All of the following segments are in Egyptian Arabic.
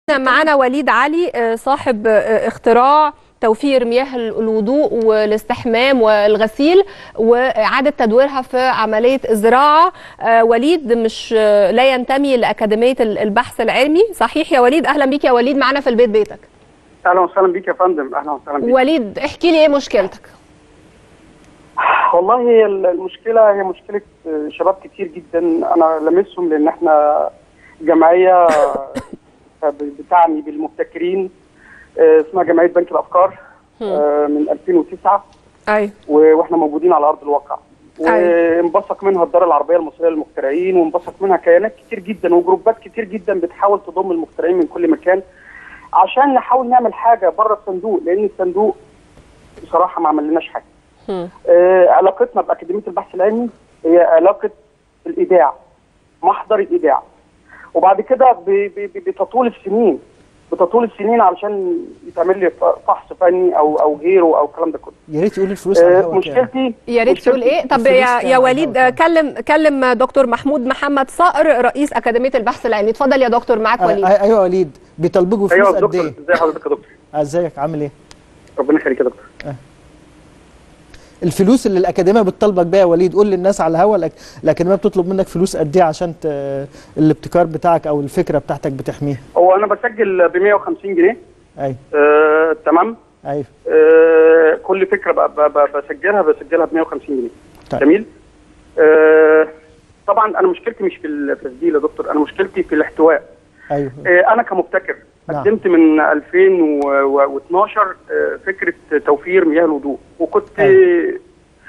معنا وليد علي آه، صاحب آه، اختراع توفير مياه الوضوء والاستحمام والغسيل وإعادة تدويرها في عملية الزراعة آه، وليد مش آه، لا ينتمي لأكاديمية البحث العلمي صحيح يا وليد أهلا بيك يا وليد معنا في البيت بيتك اهلا وسهلا بيك يا فندم اهلا وسهلا بيك وليد احكي لي ايه مشكلتك والله هي المشكله هي مشكله شباب كتير جدا انا لمسهم لان احنا جمعيه بتعني بالمبتكرين اسمها جمعيه بنك الافكار من 2009 ايوه و- واحنا موجودين على ارض الواقع أيوة. وانبثق منها الدار العربيه المصريه للمخترعين وانبثق منها كيانات كتير جدا وجروبات كتير جدا بتحاول تضم المخترعين من كل مكان عشان نحاول نعمل حاجه بره الصندوق لان الصندوق بصراحه ما عملناش حاجه هم. آه، علاقتنا باكاديميه البحث العلمي هي علاقه الايداع محضر الايداع وبعد كده ب- ب- ب- بتطول السنين بتطول السنين علشان يتعمل لي ف- فحص فني او او غيره او الكلام ده كله يا ريت تقول الفلوس على آه، الهوا كام مشكلتي يا ريت تقول مشكلتي- ايه طب الفلوس يا, كام يا على وليد الهوا آه، كلم كلم دكتور محمود محمد صقر رئيس أكاديمية البحث العلمي اتفضل يا دكتور معاك آه، وليد آه، ايوه وليد بيطالبوا ايوه فلوس يا قد دكتور ايه؟ ازي حضرتك يا دكتور ازيك عامل ايه؟ ربنا يخليك يا دكتور الفلوس اللي الاكاديميه بتطالبك بيها يا وليد قول للناس على الهوا الأك- الاكاديميه بتطلب منك فلوس قد ايه عشان ت... الابتكار بتاعك او الفكره بتاعتك بتحميها هو انا بسجل ب 150 جنيه ايوه آه، تمام ايوه آه، كل فكره ب- ب- ب- بسجلها بسجلها ب 150 جنيه طيب. جميل آه، طبعا انا مشكلتي مش في التسجيل يا دكتور انا مشكلتي في الاحتواء ايوه آه، انا كمبتكر نعم. قدمت من 2012 آه، فكره توفير مياه الوضوء وكنت أيوة. آه،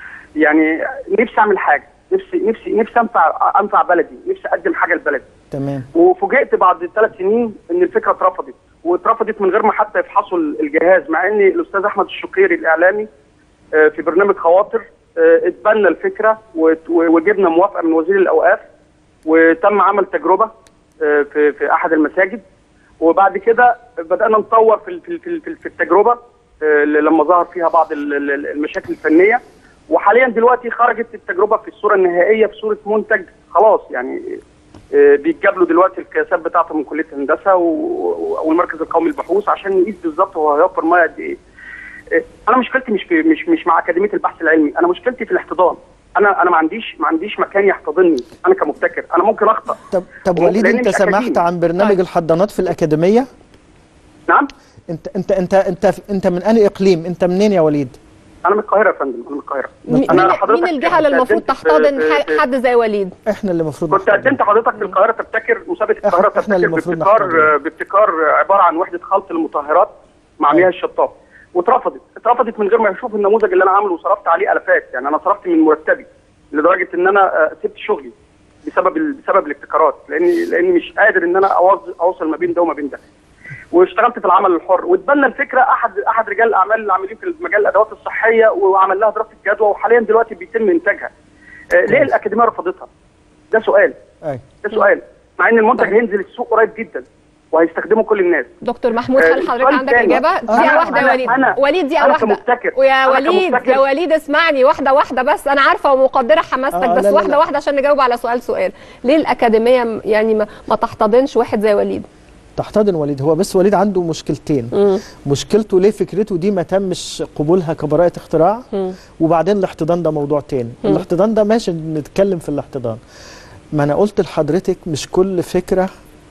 يعني نفسي اعمل حاجه نفسي نفسي نفسي انفع انفع بلدي نفسي اقدم حاجه لبلدي تمام وفوجئت بعد ثلاث سنين ان الفكره اترفضت واترفضت من غير ما حتى يفحصوا الجهاز مع ان الاستاذ احمد الشقيري الاعلامي آه، في برنامج خواطر آه، اتبنى الفكره وت- وجبنا موافقه من وزير الاوقاف وتم عمل تجربه آه، في في احد المساجد وبعد كده بدانا نطور في ال- في ال- في ال- في ال- في التجربه آه، اللي لما ظهر فيها بعض ال- ال- المشاكل الفنيه وحاليا دلوقتي خرجت التجربه في الصوره النهائيه في صوره منتج خلاص يعني آه، بيتجاب له دلوقتي القياسات بتاعته من كليه الهندسه و- والمركز القومي للبحوث عشان نقيس بالظبط هو هيوفر ميه قد ايه. آه، انا مشكلتي مش في مش مش مع اكاديميه البحث العلمي، انا مشكلتي في الاحتضان. انا انا ما عنديش ما عنديش مكان يحتضنني، انا كمبتكر، انا ممكن اخطا. طب طب هو وليد لأن انت مش سمعت أكاديمي. عن برنامج طيب. الحضانات في الاكاديميه؟ نعم؟ انت انت انت انت انت من انهي اقليم؟ انت منين يا وليد؟ انا من القاهره يا فندم، انا من القاهره. مين أنا مين- حضرتك مين الجهة اللي كنت المفروض قدمت في- تحتضن في- ح- في- حد زي وليد احنا اللي المفروض كنت نحتضن. قدمت حضرتك في القاهره تبتكر مسابقه القاهره إحنا اللي تبتكر المفروض بابتكار نحتضن. بابتكار عباره عن وحده خلط المطهرات مع مياه الشطاف واترفضت اترفضت من غير ما يشوف النموذج اللي انا عامله وصرفت عليه الافات يعني انا صرفت من مرتبي لدرجه ان انا آه، سبت شغلي بسبب ال- بسبب الابتكارات لاني لاني مش قادر ان انا أوظ- اوصل ما بين ده وما بين ده واشتغلت في العمل الحر واتبنى الفكره احد احد رجال الاعمال اللي عاملين في مجال الادوات الصحيه وعمل لها دراسه جدوى وحاليا دلوقتي بيتم انتاجها آه، ليه الاكاديميه رفضتها؟ ده سؤال ايوه ده سؤال مع ان المنتج هينزل السوق قريب جدا وهيستخدمه كل الناس دكتور محمود آه، هل حضرتك السؤال عندك التاني. إجابة؟ أنا- دقيقة واحدة يا أنا- وليد أنا- وليد دقيقة أنا واحدة كمبتكر. ويا أنا وليد كمبتكر. يا وليد اسمعني واحدة واحدة بس أنا عارفة ومقدرة حماستك آه، بس لا، لا، واحدة لا. واحدة عشان نجاوب على سؤال سؤال ليه الأكاديمية م- يعني ما, ما تحتضنش واحد زي وليد؟ تحتضن وليد هو بس وليد عنده مشكلتين مم. مشكلته ليه فكرته دي ما تمش قبولها كبراءة اختراع مم. وبعدين الاحتضان ده موضوع تاني مم. الاحتضان ده ماشي نتكلم في الاحتضان ما انا قلت لحضرتك مش كل فكرة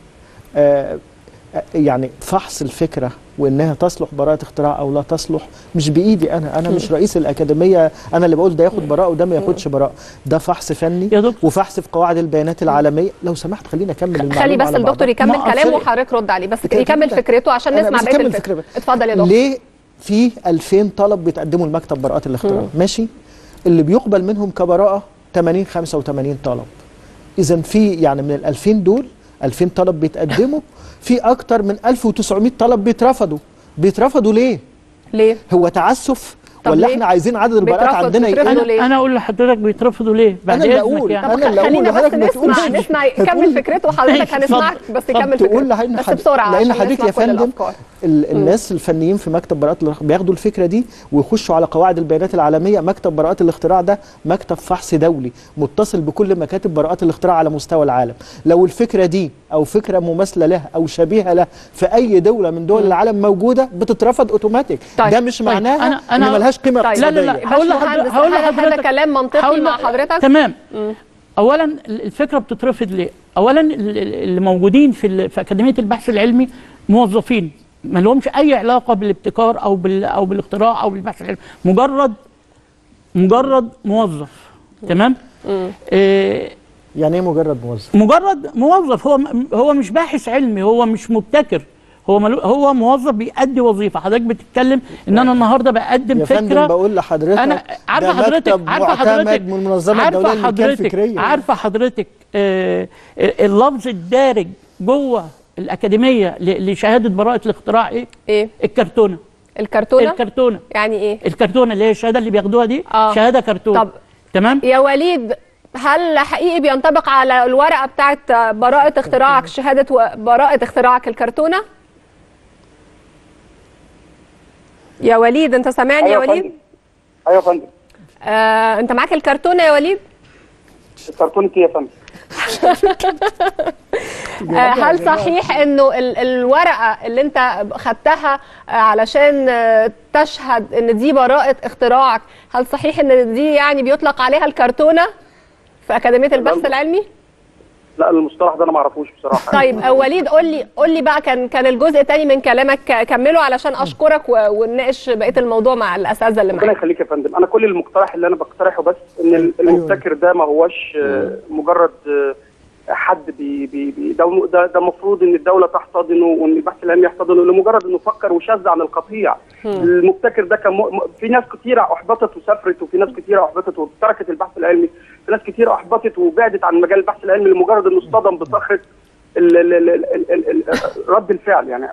آه آه، يعني فحص الفكرة وانها تصلح براءة اختراع او لا تصلح مش بايدي انا انا مش رئيس الاكاديمية انا اللي بقول ده ياخد براءة وده ما ياخدش براءة ده فحص فني يا دكتور. وفحص في قواعد البيانات العالمية لو سمحت خلينا اكمل المعلومة خلي بس على الدكتور بعضها. يكمل ما كلامه أصل- وحضرتك رد عليه بس كده يكمل كده. فكرته عشان أنا نسمع بس بقية أكمل الفكرة الفكرة. اتفضل يا دكتور ليه في 2000 طلب بيتقدموا لمكتب براءات الاختراع ماشي اللي بيقبل منهم كبراءه 80 85 طلب اذا في يعني من ال 2000 دول 2000 طلب بيتقدموا في اكتر من 1900 طلب بيترفضوا بيترفضوا ليه ليه؟ هو تعسف طب ولا ليه؟ احنا عايزين عدد البراءات بيترفض- عندنا بيترفضوا يقل ليه؟ انا انا اقول لحضرتك بيترفضوا ليه بعد أنا اللي اذنك أقول. يعني أنا طب اللي أقول خلينا بس لحضرتك ما نسمع تقولش. نسمع هتقول- كمل فكرته وحضرتك ماشي، هنسمعك اتفضل. بس اتفضل. يكمل تقول فكرته لحضرتك بس حد- بسرعة لان عشان حضرتك نسمع يا كل فندم الأفكار ال الناس الفنيين في مكتب براءات الاختراع بياخدوا الفكره دي ويخشوا على قواعد البيانات العالميه مكتب براءات الاختراع ده مكتب فحص دولي متصل بكل مكاتب براءات الاختراع على مستوى العالم لو الفكره دي او فكره مماثله لها او شبيهه لها في اي دوله من دول العالم موجوده بتترفض اوتوماتيك طيب. ده مش طيب. معناها أنا- ان أنا- ملهاش قيمه طيب. لا لا لا اقتصاديه هقول باشمهندس، لحضرتك هقول هل هذا لحضرتك كلام منطقي هقول مع لح- حضرتك؟ تمام اولا الفكره بتترفض ليه اولا ال- ال- اللي موجودين في ال- في اكاديميه البحث العلمي موظفين ما لهمش اي علاقه بالابتكار او بال او بالاختراع او بالبحث العلمي مجرد مجرد موظف تمام آه يعني ايه مجرد موظف مجرد موظف هو هو مش باحث علمي هو مش مبتكر هو ملو هو موظف بيأدي وظيفه حضرتك بتتكلم ان انا النهارده بقدم يا فندم فكره بقول لحضرتك انا عارفه ده حضرتك مكتب عارفه حضرتك معتمد من المنظمه عارفة الدوليه للملكيه حضرتك الفكريه عارفه حضرتك آه اللفظ الدارج جوه الاكاديميه ل- لشهاده براءه الاختراع ايه؟ ايه الكرتونه الكرتونه الكرتونه يعني ايه الكرتونه اللي هي الشهاده اللي بياخدوها دي آه. شهاده كرتونه طب تمام يا وليد هل حقيقي بينطبق على الورقه بتاعت براءه اختراعك شهاده و- براءه اختراعك الكرتونه يا وليد انت سامعني يا ايوه يا وليد فندم ايوه يا فندم آه، انت معاك الكرتونه يا وليد كرتونه ايه يا فندم آه، هل صحيح انه ال- الورقه اللي انت خدتها آه، علشان آه، تشهد ان دي براءه اختراعك هل صحيح ان دي يعني بيطلق عليها الكرتونه في اكاديميه البحث العلمي لا المصطلح ده انا ما اعرفوش بصراحه طيب آه، وليد قول لي قول لي بقى كان كان الجزء الثاني من كلامك ك- كمله علشان اشكرك و- ونناقش بقيه الموضوع مع الاساتذه اللي ربنا معاك يخليك يا فندم انا كل المقترح اللي انا بقترحه بس ان ال- المبتكر ده ما هوش آه، مجرد آه، حد بي بي بي ده ده ده المفروض ان الدوله تحتضنه وان البحث العلمي يحتضنه لمجرد انه فكر وشذ عن القطيع المبتكر ده كان م... م- في ناس كتيره احبطت وسافرت وفي ناس كتيره احبطت وتركت البحث العلمي في ناس كتيره احبطت وبعدت عن مجال البحث العلمي لمجرد انه اصطدم بصخره ال... ال... ال... ال... ال... ال... رد الفعل يعني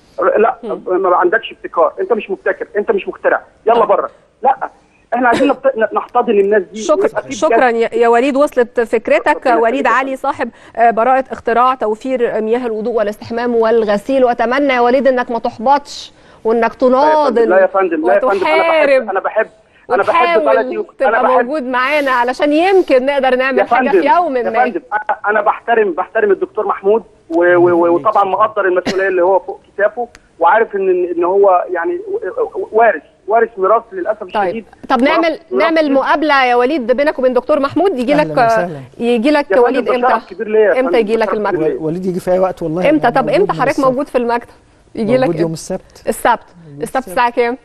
لا ما عندكش ابتكار انت مش مبتكر انت مش مخترع يلا بره لا احنا عايزين نبت- نحتضن الناس دي شكرا ويبقى في شكرا بجد- يا يا وليد وصلت فكرتك ربنا وليد يخليك. علي صاحب آه، براءة اختراع توفير مياه الوضوء والاستحمام والغسيل واتمنى يا وليد انك ما تحبطش وانك تناضل لا يا فندم لا يا فندم وتحارب انا بحب انا بحب انا بحب بلدي وتحاول انا تبقى بحب موجود معانا علشان يمكن نقدر يا نعمل حاجه فندم في يوم يا ما فندم أنا- انا بحترم بحترم الدكتور محمود و- و- و- وطبعا مقدر المسؤوليه اللي هو فوق كتافه وعارف ان ان هو يعني وارث وارث ميراث للاسف طيب الشديد طب نعمل ميراث- نعمل ميراث- مقابله يا وليد بينك وبين دكتور محمود يجي لك أهلاً وسهلاً. يجي لك يا فندم وليد ده امتى شرف كبير ليا يا امتى فندم، يجي ده لك شرف المكتب كبير ليا. وليد يجي في اي وقت والله امتى أنا طب موجود امتى من حضرتك الصبح. موجود في المكتب يجي موجود لك يوم السبت السبت السبت الساعه كام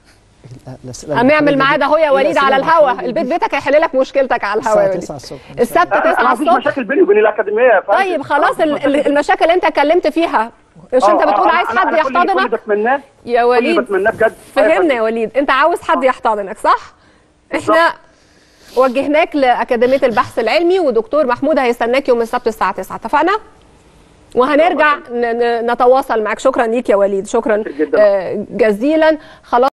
لا، الأسئلة هنعمل المحرجة ميعاد دي- اهو يا إيه وليد الأسئلة على الهوا المحرجة البيت دي؟ بيتك هيحل لك مشكلتك على الهوا يا الساعة وليد 9 الصبح السبت انا 9 ما فيش الصبح مشاكل بيني وبين الاكاديميه يا فندم طيب خلاص ال- ال- المشاكل اللي انت اتكلمت فيها مش انت آه، آه، بتقول عايز أنا- حد أنا كل- كل اللي يحتضنك بتمناه يا كل اللي وليد بتمناه بجد آه يا فهمنا فندم. يا وليد انت عاوز حد يحتضنك صح احنا وجهناك لاكاديميه البحث العلمي ودكتور محمود هيستناك يوم السبت الساعه 9 اتفقنا وهنرجع ن- ن- نتواصل معك شكرا ليك يا وليد شكرا جداً. آه، جزيلا خلاص